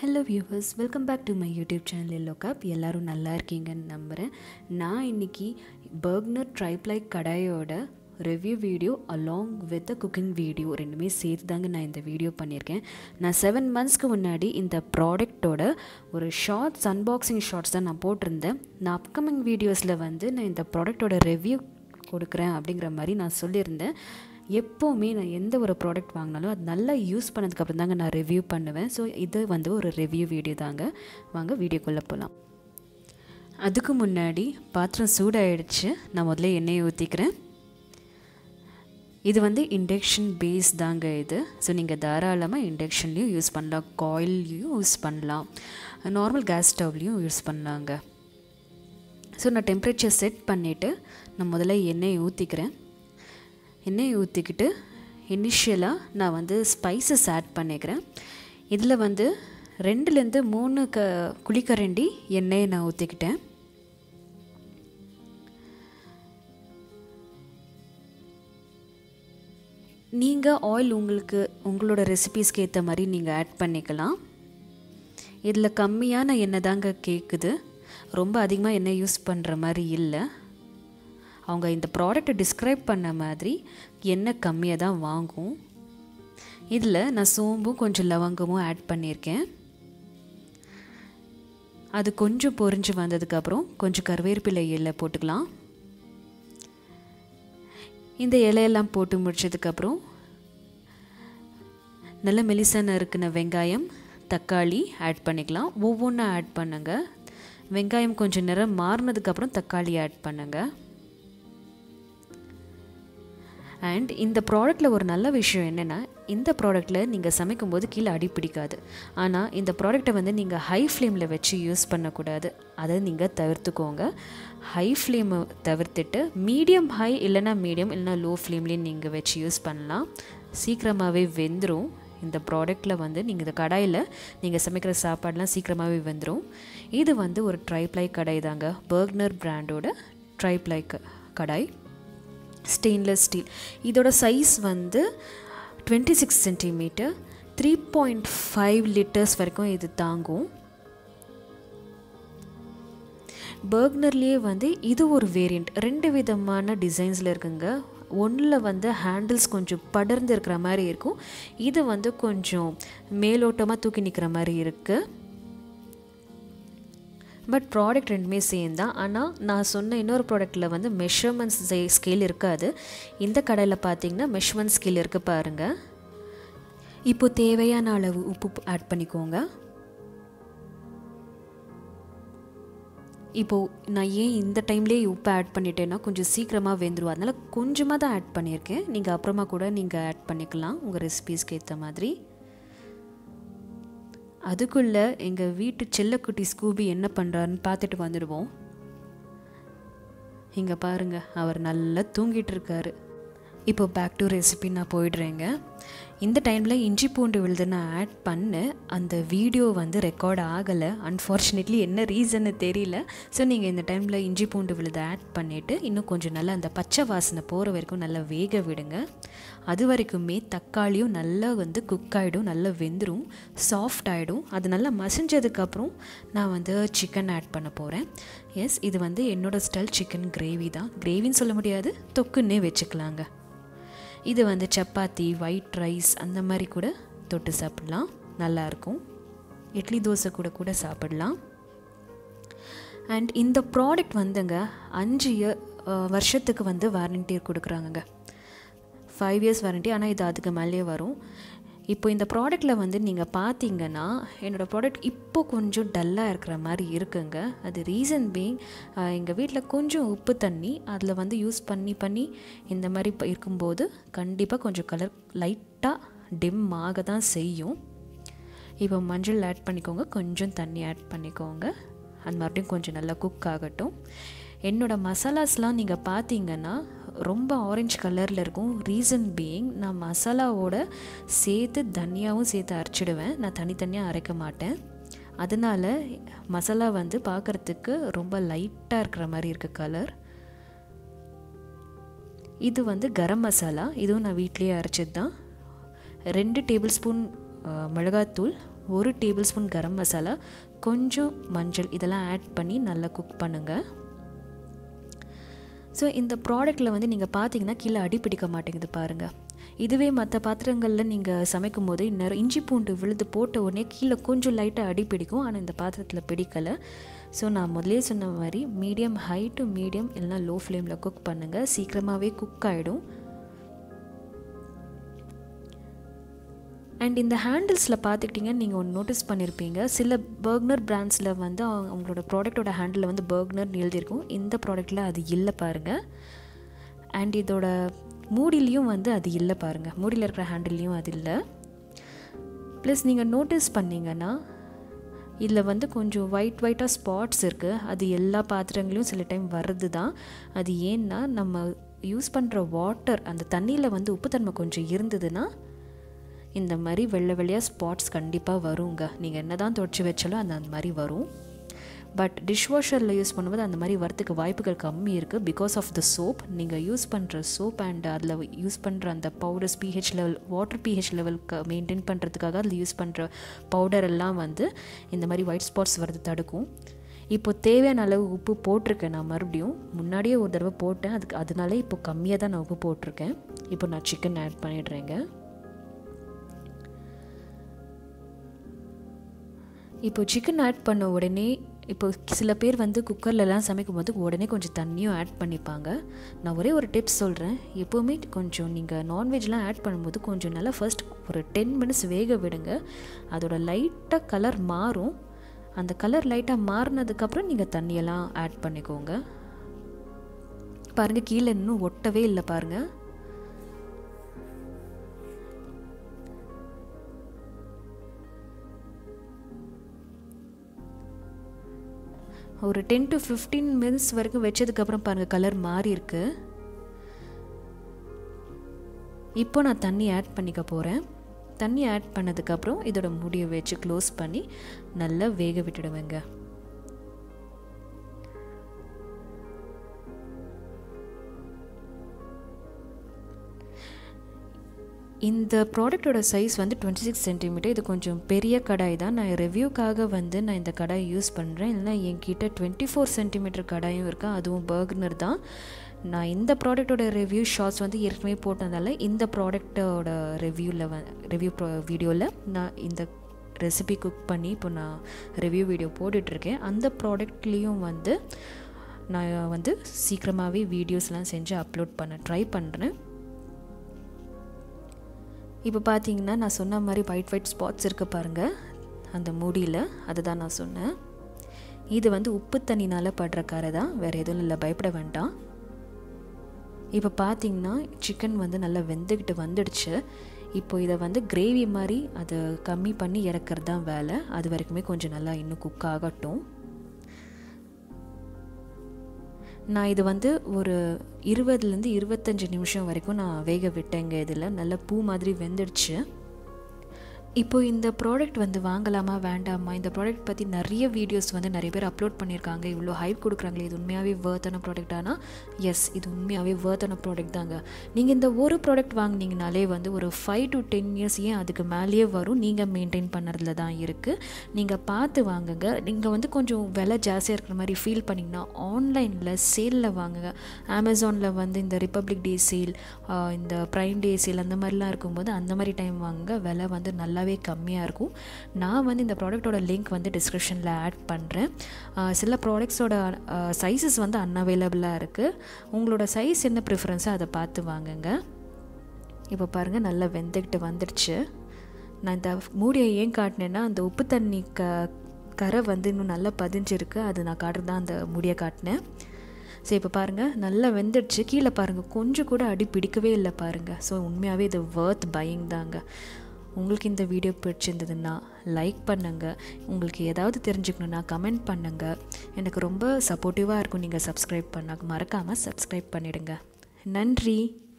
hello viewers welcome back to my YouTube channel எல்லோ கப் எல்லோரும் நல்லா இருக்கீங்கன்னு நம்புகிறேன் நான் இன்றைக்கி பர்க்னர் ட்ரைப்ளை கடாயோட review video along with cooking video ரெண்டுமே சேர்த்து தாங்க நான் இந்த வீடியோ பண்ணியிருக்கேன் நான் செவன் மந்த்ஸ்க்கு முன்னாடி இந்த ப்ராடக்ட்டோட ஒரு ஷார்ட்ஸ் அன்பாக்சிங் ஷார்ட்ஸ் தான் நான் போட்டிருந்தேன் நான் அப்கமிங் வீடியோஸில் வந்து நான் இந்த ப்ராடக்ட்டோட ரிவ்யூ கொடுக்குறேன் அப்படிங்கிற மாதிரி நான் சொல்லியிருந்தேன் எப்போவுமே நான் எந்த ஒரு ப்ராடக்ட் வாங்கினாலும் அது நல்லா யூஸ் பண்ணதுக்கப்புறம் தாங்க நான் ரிவ்யூ பண்ணுவேன் ஸோ இது வந்து ஒரு ரிவ்யூ வீடியோ தாங்க வாங்க வீடியோக்குள்ளே போகலாம் அதுக்கு முன்னாடி பாத்திரம் சூடாயிடுச்சு நான் முதல்ல எண்ணெயை ஊற்றிக்கிறேன் இது வந்து இண்டக்ஷன் பேஸ் தாங்க இது ஸோ நீங்கள் தாராளமாக இண்டக்ஷன்லேயும் யூஸ் பண்ணலாம் காயில்லையும் யூஸ் பண்ணலாம் நார்மல் கேஸ் ஸ்டவ்லேயும் யூஸ் பண்ணலாங்க ஸோ நான் டெம்ப்ரேச்சர் செட் பண்ணிவிட்டு நான் முதல்ல எண்ணெயை ஊற்றிக்கிறேன் எண்ணெயை ஊற்றிக்கிட்டு இனிஷியலாக நான் வந்து ஸ்பைசஸ் ஆட் பண்ணிக்கிறேன் இதில் வந்து ரெண்டுலேருந்து மூணு க குழிக்கரண்டி எண்ணெயை நான் ஊற்றிக்கிட்டேன் நீங்கள் ஆயில் உங்களுக்கு உங்களோட ரெசிபீஸ்க்கு ஏற்ற மாதிரி நீங்கள் ஆட் பண்ணிக்கலாம் இதில் கம்மியான எண்ணெய் தாங்க கேட்குது ரொம்ப அதிகமாக எண்ணெய் யூஸ் பண்ணுற மாதிரி இல்லை அவங்க இந்த ப்ராடக்ட்டை டிஸ்கிரைப் பண்ண மாதிரி எண்ணெய் கம்மியாக தான் வாங்கும் இதில் நான் சோம்பும் கொஞ்சம் லவங்கமும் ஆட் பண்ணியிருக்கேன் அது கொஞ்சம் பொரிஞ்சு வந்ததுக்கப்புறம் கொஞ்சம் கருவேப்பிலை இலை போட்டுக்கலாம் இந்த இலையெல்லாம் போட்டு முடிச்சதுக்கப்புறம் நல்ல மெலிசான இருக்குன வெங்காயம் தக்காளி ஆட் பண்ணிக்கலாம் ஒவ்வொன்றா ஆட் பண்ணுங்க வெங்காயம் கொஞ்சம் நிறம் மாறினதுக்கப்புறம் தக்காளி ஆட் பண்ணுங்கள் அண்ட் இந்த ப்ராடக்ட்டில் ஒரு நல்ல விஷயம் என்னென்னா இந்த ப்ராடக்ட்டில் நீங்கள் சமைக்கும்போது கீழே அடி பிடிக்காது ஆனால் இந்த ப்ராடக்ட்டை வந்து நீங்கள் ஹை ஃப்ளேமில் வச்சு யூஸ் பண்ணக்கூடாது அதை நீங்கள் தவிர்த்துக்கோங்க ஹை ஃப்ளேமை தவிர்த்துட்டு மீடியம் ஹை இல்லைனா மீடியம் இல்லைனா லோ ஃப்ளேம்லேயும் நீங்கள் வச்சு யூஸ் பண்ணலாம் சீக்கிரமாகவே வெந்துடும் இந்த ப்ராடக்ட்டில் வந்து நீங்கள் இந்த கடாயில் நீங்கள் சமைக்கிற சாப்பாடெலாம் சீக்கிரமாகவே வெந்துடும் இது வந்து ஒரு ட்ரைப்ளை கடாய் தாங்க பர்க்னர் பிராண்டோட ட்ரைப்ளை கடாய் ஸ்டெயின்லெஸ் ஸ்டீல் இதோட சைஸ் வந்து twenty six centimetre three point five litres வரைக்கும் இது தாங்கும் பர்க்னர்லேயே வந்து இது ஒரு வேரியண்ட் ரெண்டு விதமான டிசைன்ஸில் இருக்குங்க ஒன்றில் வந்து ஹேண்டில்ஸ் கொஞ்சம் படர்ந்து இருக்கிற மாதிரி இருக்கும் இது வந்து கொஞ்சம் மேலோட்டமாக தூக்கி நிற்கிற மாதிரி இருக்குது பட் ப்ராடக்ட் ரெண்டுமே சேம் தான் ஆனால் நான் சொன்ன இன்னொரு ப்ராடக்ட்டில் வந்து மெஷர்மெண்ட்ஸ் ஸ்கேல் இருக்காது இந்த கடையில் பார்த்தீங்கன்னா மெஷர்மெண்ட் ஸ்கேல் இருக்குது பாருங்கள் இப்போ தேவையான அளவு உப்பு ஆட் பண்ணிக்கோங்க இப்போது நான் ஏன் இந்த டைம்லேயே உப்பு ஆட் பண்ணிட்டேன்னா கொஞ்சம் சீக்கிரமாக வெந்துடும் அதனால் கொஞ்சமாக தான் ஆட் பண்ணியிருக்கேன் நீங்கள் அப்புறமா கூட நீங்கள் ஆட் பண்ணிக்கலாம் உங்கள் ரெசிபீஸ்க்கு ஏற்ற மாதிரி அதுக்குள்ளே எங்கள் வீட்டு செல்லக்குட்டி ஸ்கூபி என்ன பண்ணுறாருன்னு பார்த்துட்டு வந்துடுவோம் இங்கே பாருங்கள் அவர் நல்லா தூங்கிட்டு இருக்காரு இப்போ பேக் டு ரெசிபி நான் போயிடுறேங்க இந்த டைமில் இஞ்சி பூண்டு விழுது நான் ஆட் பண்ணேன் அந்த வீடியோ வந்து ரெக்கார்ட் ஆகலை அன்ஃபார்ச்சுனேட்லி என்ன ரீசன்னு தெரியல ஸோ நீங்கள் இந்த டைமில் இஞ்சி பூண்டு விழுது ஆட் பண்ணிவிட்டு இன்னும் கொஞ்சம் நல்லா அந்த பச்சை வாசனை போகிற வரைக்கும் நல்லா வேக விடுங்க அது வரைக்குமே தக்காளியும் நல்லா வந்து குக் ஆகிடும் நல்லா வெந்துடும் சாஃப்ட் ஆகிடும் அது நல்லா மசிஞ்சதுக்கப்புறம் நான் வந்து சிக்கன் ஆட் பண்ண போகிறேன் எஸ் இது வந்து என்னோடய ஸ்டைல் சிக்கன் கிரேவி தான் கிரேவின்னு சொல்ல முடியாது தொக்குன்னே வச்சுக்கலாங்க இது வந்து சப்பாத்தி ஒயிட் ரைஸ் அந்த மாதிரி கூட தொட்டு சாப்பிட்லாம் நல்லாயிருக்கும் இட்லி தோசை கூட கூட சாப்பிடலாம் அண்ட் இந்த ப்ராடக்ட் வந்துங்க அஞ்சு வருஷத்துக்கு வந்து வாரண்டி கொடுக்குறாங்கங்க ஃபைவ் இயர்ஸ் வாரண்டி ஆனால் இது அதுக்கு மேலேயே வரும் இப்போ இந்த ப்ராடக்ட்டில் வந்து நீங்கள் பார்த்தீங்கன்னா என்னோடய ப்ராடக்ட் இப்போ கொஞ்சம் டல்லாக இருக்கிற மாதிரி இருக்குங்க அது ரீசன் பீங் எங்கள் வீட்டில் கொஞ்சம் உப்பு தண்ணி அதில் வந்து யூஸ் பண்ணி பண்ணி இந்த மாதிரி இருக்கும்போது கண்டிப்பாக கொஞ்சம் கலர் லைட்டாக டிம் ஆக தான் செய்யும் இப்போ மஞ்சள் ஆட் பண்ணிக்கோங்க கொஞ்சம் தண்ணி ஆட் பண்ணிக்கோங்க அது மறுபடியும் கொஞ்சம் நல்லா குக் ஆகட்டும் என்னோடய மசாலாஸ்லாம் நீங்கள் பார்த்தீங்கன்னா ரொம்ப ஆரஞ்சு கலரில் இருக்கும் ரீசன் பீயிங் நான் மசாலாவோட சேர்த்து தனியாகவும் சேர்த்து அரைச்சிடுவேன் நான் தனித்தனியாக அரைக்க மாட்டேன் அதனால் மசாலா வந்து பார்க்குறதுக்கு ரொம்ப லைட்டாக இருக்கிற மாதிரி இருக்குது கலர் இது வந்து கரம் மசாலா இதுவும் நான் வீட்லேயே அரைச்சது தான் ரெண்டு டேபிள் ஸ்பூன் மிளகாத்தூள் ஒரு டேபிள் ஸ்பூன் கரம் மசாலா கொஞ்சம் மஞ்சள் இதெல்லாம் ஆட் பண்ணி நல்லா குக் பண்ணுங்கள் ஸோ இந்த ப்ராடக்ட்டில் வந்து நீங்கள் பார்த்தீங்கன்னா கீழே அடி பிடிக்க மாட்டேங்குது பாருங்கள் இதுவே மற்ற பாத்திரங்களில் நீங்கள் சமைக்கும் போது இந்நேரம் இஞ்சி பூண்டு விழுது போட்ட உடனே கீழே கொஞ்சம் லைட்டாக அடி பிடிக்கும் ஆனால் இந்த பாத்திரத்தில் பிடிக்கலை ஸோ நான் முதலே சொன்ன மாதிரி மீடியம் ஹை டு மீடியம் இல்லைனா லோ ஃப்ளேமில் குக் பண்ணுங்கள் சீக்கிரமாகவே குக் ஆகிடும் அண்ட் இந்த ஹேண்டில்ஸில் பார்த்துக்கிட்டிங்கன்னு நீங்கள் ஒன்று நோட்டீஸ் பண்ணியிருப்பீங்க சில பர்க்னர் பிராண்ட்ஸில் வந்து அவங்களோட ப்ராடக்டோட ஹேண்டில் வந்து பர்க்னர்னு எழுதியிருக்கும் இந்த ப்ராடக்ட்டில் அது இல்லை பாருங்கள் அண்ட் இதோட மூடிலையும் வந்து அது இல்லை பாருங்கள் மூடியில் இருக்கிற ஹேண்டில்லையும் அது இல்லை ப்ளஸ் நீங்கள் நோட்டீஸ் பண்ணிங்கன்னா இதில் வந்து கொஞ்சம் ஒயிட் ஒயிட்டாக ஸ்பாட்ஸ் இருக்குது அது எல்லா பாத்திரங்களையும் சில டைம் வர்றது தான் அது ஏன்னா நம்ம யூஸ் பண்ணுற வாட்டர் அந்த தண்ணியில் வந்து உப்புத்தன்மை கொஞ்சம் இருந்ததுன்னா இந்த மாதிரி வெள்ளை வெள்ளையாக ஸ்பாட்ஸ் கண்டிப்பாக வருங்க நீங்கள் என்ன தான் தொடச்சி வச்சாலும் அந்த அந்த மாதிரி வரும் பட் டிஷ்வாஷரில் யூஸ் பண்ணும்போது அந்த மாதிரி வரத்துக்கு வாய்ப்புகள் கம்மி இருக்குது பிகாஸ் ஆஃப் த சோப் நீங்கள் யூஸ் பண்ணுற சோப் அண்ட் அதில் யூஸ் பண்ணுற அந்த powders pH level water pH லெவலுக்கு மெயின்டைன் பண்ணுறதுக்காக அதில் யூஸ் பண்ணுற பவுடர் எல்லாம் வந்து இந்த மாதிரி ஒயிட் ஸ்பாட்ஸ் வரது தடுக்கும் இப்போ தேவையான அளவு உப்பு போட்டிருக்கேன் நான் மறுபடியும் முன்னாடியே ஒரு தடவை போட்டேன் அதுக்கு அதனாலே இப்போ கம்மியாக தான் நான் உப்பு போட்டிருக்கேன் இப்போ நான் சிக்கன் ஆட் பண்ணிடுறேங்க இப்போ சிக்கன் ஆட் பண்ண உடனே இப்போ சில பேர் வந்து குக்கர்லலாம் சமைக்கும் போது உடனே கொஞ்சம் தண்ணியும் ஆட் பண்ணிப்பாங்க நான் ஒரே ஒரு டிப்ஸ் சொல்கிறேன் எப்போவுமே கொஞ்சம் நீங்கள் நான்வெஜ்லாம் ஆட் பண்ணும்போது கொஞ்சம் நல்லா ஃபர்ஸ்ட் ஒரு டென் மினிட்ஸ் வேக விடுங்க அதோட லைட்டாக கலர் மாறும் அந்த கலர் லைட்டாக மாறினதுக்கப்புறம் நீங்கள் தண்ணியெல்லாம் ஆட் பண்ணிக்கோங்க பாருங்கள் கீழே இன்னும் ஒட்டவே இல்லை பாருங்கள் ஒரு டென் டு ஃபிஃப்டீன் மினிட்ஸ் வரைக்கும் வச்சதுக்கப்புறம் பாருங்கள் கலர் மாறி இருக்கு இப்போ நான் தண்ணி ஆட் பண்ணிக்க போகிறேன் தண்ணி ஆட் பண்ணதுக்கப்புறம் இதோட முடியை வச்சு க்ளோஸ் பண்ணி நல்லா வேக விட்டுடுவேங்க இந்த ப்ராடக்டோட சைஸ் வந்து டுவெண்ட்டி சிக்ஸ் சென்டிமீட்டர் இது கொஞ்சம் பெரிய கடாய் தான் நான் ரிவ்யூக்காக வந்து நான் இந்த கடாய் யூஸ் பண்ணுறேன் இல்லைனா என்கிட்ட டுவெண்ட்டி ஃபோர் சென்டிமீட்டர் கடாயும் இருக்கா அதுவும் பர்க்னர் தான் நான் இந்த ப்ராடக்டோட ரிவ்யூ ஷார்ட்ஸ் வந்து ஏற்கனவே போட்டதால இந்த ப்ராடக்டோட ரிவ்யூவில் வ ரிவ்யூ ப்ரோ வீடியோவில் நான் இந்த ரெசிபி குக் பண்ணி இப்போ நான் ரிவ்யூ வீடியோ போட்டுட்ருக்கேன் அந்த ப்ராடக்ட்லேயும் வந்து நான் வந்து சீக்கிரமாகவே வீடியோஸ்லாம் செஞ்சு அப்லோட் பண்ண ட்ரை பண்ணுறேன் இப்போ பார்த்தீங்கன்னா நான் சொன்ன மாதிரி ஒயிட் ஒயிட் ஸ்பாட்ஸ் இருக்க பாருங்கள் அந்த மூடியில் அதை தான் நான் சொன்னேன் இது வந்து உப்பு தண்ணினால் படுற கரை தான் வேறு எதுவும் இல்லை பயப்பட வேண்டாம் இப்போ பார்த்தீங்கன்னா சிக்கன் வந்து நல்லா வெந்துக்கிட்டு வந்துடுச்சு இப்போ இதை வந்து கிரேவி மாதிரி அதை கம்மி பண்ணி இறக்குறது தான் வேலை அது வரைக்குமே கொஞ்சம் நல்லா இன்னும் குக் ஆகட்டும் நான் இது வந்து ஒரு இருபதுலேருந்து இருபத்தஞ்சி நிமிஷம் வரைக்கும் நான் வேக விட்டேங்க இதில் நல்ல பூ மாதிரி வெந்துடுச்சு இப்போ இந்த ப்ராடக்ட் வந்து வாங்கலாமா வேண்டாமா இந்த ப்ராடக்ட் பற்றி நிறைய வீடியோஸ் வந்து நிறைய பேர் அப்லோட் பண்ணியிருக்காங்க இவ்வளோ ஹைப் கொடுக்குறாங்களே இது உண்மையாகவே வேர்த்தான ப்ராடக்ட் ஆனால் எஸ் இது உண்மையாகவே வேர்த்தான ப்ராடக்ட் தாங்க நீங்கள் இந்த ஒரு ப்ராடக்ட் வாங்கினீங்கனாலே வந்து ஒரு ஃபைவ் டு டென் இயர்ஸ் ஏன் அதுக்கு மேலேயே வரும் நீங்கள் மெயின்டைன் பண்ணுறதுல தான் இருக்குது நீங்கள் பார்த்து வாங்குங்க நீங்கள் வந்து கொஞ்சம் விலை ஜாஸ்தியாக இருக்கிற மாதிரி ஃபீல் பண்ணிங்கன்னா ஆன்லைனில் சேலில் வாங்குங்க அமேசானில் வந்து இந்த ரிப்பப்ளிக் டே சேல் இந்த ப்ரைம் டே சேல் அந்த மாதிரிலாம் இருக்கும்போது அந்த மாதிரி டைம் வாங்குங்க விலை வந்து நல்லா நல்லாவே கம்மியாக இருக்கும் நான் வந்து இந்த ப்ராடக்ட்டோட லிங்க் வந்து டிஸ்கிரிப்ஷனில் ஆட் பண்ணுறேன் சில ப்ராடக்ட்ஸோட சைஸஸ் வந்து அன்அவைலபிளாக இருக்குது உங்களோட சைஸ் என்ன ப்ரிஃபரன்ஸோ அதை பார்த்து வாங்குங்க இப்போ பாருங்கள் நல்லா வெந்துக்கிட்டு வந்துடுச்சு நான் இந்த மூடியை ஏன் காட்டினேன்னா அந்த உப்பு தண்ணி க கரை வந்து இன்னும் நல்லா பதிஞ்சிருக்கு அது நான் காட்டுறது தான் அந்த மூடியை காட்டினேன் ஸோ இப்போ பாருங்கள் நல்லா வெந்துடுச்சு கீழே பாருங்கள் கொஞ்சம் கூட அடி பிடிக்கவே இல்லை பாருங்கள் ஸோ உண்மையாகவே இது வேர்த் பையிங் தாங்க உங்களுக்கு இந்த வீடியோ பிடிச்சிருந்ததுன்னா லைக் பண்ணுங்கள் உங்களுக்கு ஏதாவது தெரிஞ்சுக்கணுன்னா கமெண்ட் பண்ணுங்கள் எனக்கு ரொம்ப சப்போர்ட்டிவாக இருக்கும் நீங்கள் சப்ஸ்கிரைப் பண்ண மறக்காமல் சப்ஸ்கிரைப் பண்ணிவிடுங்க நன்றி